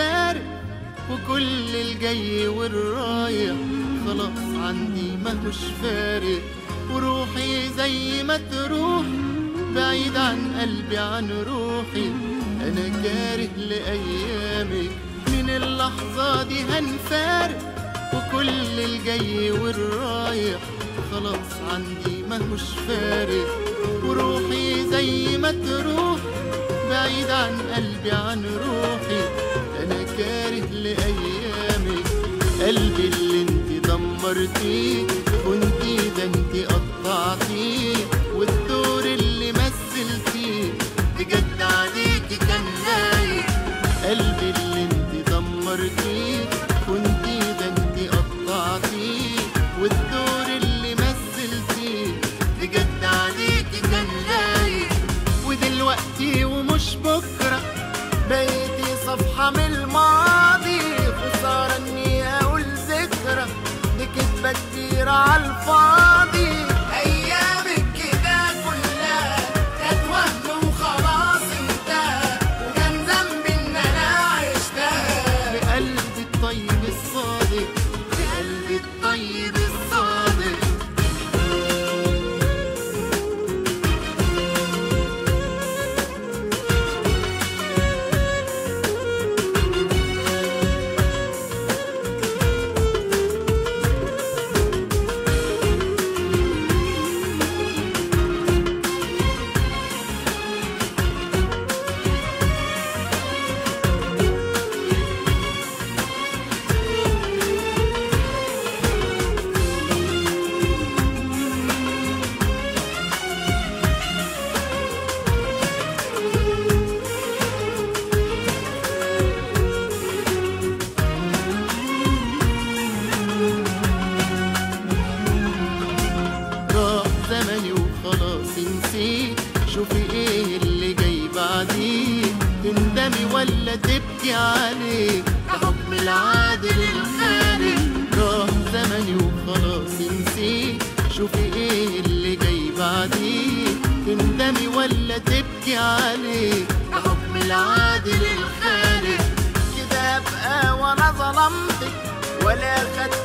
هنفارق وكل الجاي والرايح خلاص عندي ماهوش فارق وروحي زي ما تروح بعيد عن قلبي عن روحي انا كاره لايامك من اللحظة دي هنفارق وكل الجاي والرايح خلاص عندي ماهوش فارق وروحي زي ما تروح بعيد عن قلبي عن روحي انا كاره لايامك قلبي اللي انت دمرتيه كنتي ده انت قطعتيه والدور اللي مثلتيه بجد عليكي كان لايق قلبي اللي انت دمرتيه كنتي ده انت قطعتيه والدور اللي مثلتيه بجد عليكي كان لايق ودلوقتي ومش بكرة بقيتي صفحة من الماضي خسارة اني اقول ذكرى دي كدبة كتير عالفاضي ايامك كده كلها كانت وهم وخلاص انتهى وكان ذنبي ان انا عشتها بقلبي الطيب الصادق بقلبي الطيب الصادق راح زمني وخلاص نسيت شوفي ايه اللي جاي بعديه تندمي ولا تبكي عليه ده حكم العادل الخالق راح زمني وخلاص نسيت شوفي ايه اللي جاي بعديه تندمي ولا تبكي عليه ده حكم العادل الخالق كده ابقى وانا ظلمتك ولا خدت